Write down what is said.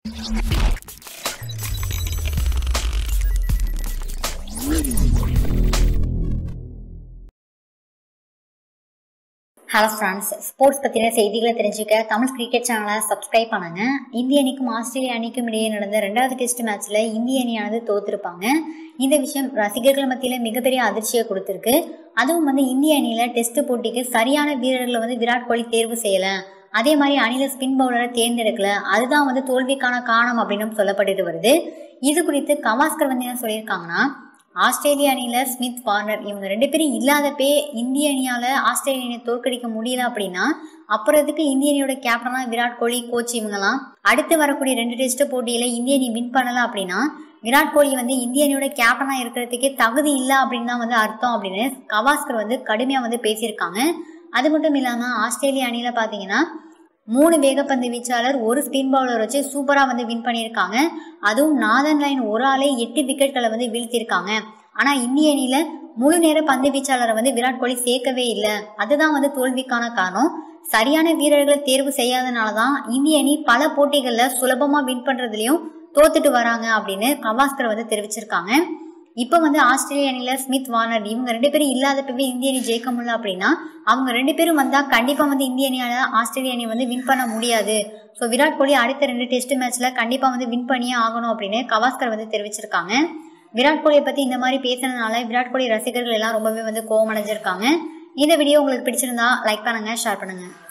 hello friends sports பற்றின செய்திகளை தெரிஞ்சுக்க தமிழ் கிரிக்கெட் சேனலை சப்ஸ்கிரைப் பண்ணுங்க இந்திய அணிக்கும் ஆஸ்திரேலிய அணிக்கும் இடையே நடந்த ரெண்டாவது டெஸ்ட் மேட்ச்சில் இந்திய அணியானது தோத்துருப்பாங்க இந்த விஷயம் ரசிகர்கள் மத்தியில் மிகப்பெரிய அதிர்ச்சியை கொடுத்துருக்கு அதுவும் வந்து இந்திய அணியில் டெஸ்ட் போட்டிக்கு சரியான வீரர்களை வந்து விராட் கோலி தேர்வு செய்யலை அதே மாதிரி அணியில் ஸ்பின் பவுலரை தேர்ந்தெடுக்கல அதுதான் வந்து தோல்விக்கான காரணம் அப்படின்னு சொல்லப்பட்டுட்டு வருது இது குறித்து கவாஸ்கர் வந்து என்ன சொல்லியிருக்காங்கன்னா ஆஸ்திரேலிய அணியில் ஸ்மித் வார்னர் இவங்க ரெண்டு பேரும் இல்லாதப்பே இந்திய அணியால் ஆஸ்திரேலிய அணியை தோற்கடிக்க முடியல அப்படின்னா அப்புறத்துக்கு இந்திய அணியோட கேப்டனா விராட் கோலி கோச் இவங்கலாம் அடுத்து வரக்கூடிய ரெண்டு டெஸ்ட் போட்டியில இந்திய அணி வின் பண்ணல அப்படின்னா விராட் கோலி வந்து இந்திய அணியோட கேப்டனா இருக்கிறதுக்கே தகுதி இல்லை அப்படின்னு தான் வந்து அர்த்தம் அப்படின்னு கவாஸ்கர் வந்து கடுமையாக வந்து பேசியிருக்காங்க அது மட்டும் இல்லாமல் ஆஸ்திரேலிய அணியில் பார்த்தீங்கன்னா மூணு வேகப்பந்து வீச்சாளர் ஒரு ஸ்பின் பவுலர் வச்சு சூப்பராக வந்து வின் பண்ணியிருக்காங்க அதுவும் நாதன் லைன் ஒரு ஆளே எட்டு விக்கெட்களை வந்து வீழ்த்தியிருக்காங்க ஆனால் இந்திய அணியில் முழு நேர பந்து வீச்சாளரை வந்து விராட் கோலி சேர்க்கவே இல்லை அதுதான் வந்து தோல்விக்கான காரணம் சரியான வீரர்களை தேர்வு செய்யாதனால தான் இந்திய அணி பல போட்டிகளில் சுலபமாக வின் பண்ணுறதுலையும் தோத்துட்டு வராங்க அப்படின்னு கவாஸ்கர் வந்து தெரிவிச்சிருக்காங்க இப்போ வந்து ஆஸ்திரேலிய அணியில் ஸ்மித் வார்னர் இவங்க ரெண்டு பேரும் இல்லாதப்பவே இந்திய அணி ஜெயிக்க முடியல அப்படின்னா அவங்க ரெண்டு பேரும் வந்தால் கண்டிப்பாக வந்து இந்திய அணியால் ஆஸ்திரேலிய அணி வந்து வின் பண்ண முடியாது ஸோ விராட் கோலி அடுத்த ரெண்டு டெஸ்ட் மேட்ச்சில் கண்டிப்பாக வந்து வின் பண்ணியே ஆகணும் அப்படின்னு கவாஸ்கர் வந்து தெரிவிச்சிருக்காங்க விராட் கோலியை பற்றி இந்த மாதிரி பேசுனதுனால விராட் கோலி ரசிகர்கள் எல்லாம் ரொம்பவே வந்து கோவம் அடைஞ்சிருக்காங்க இந்த வீடியோ உங்களுக்கு பிடிச்சிருந்தா லைக் பண்ணுங்கள் ஷேர் பண்ணுங்கள்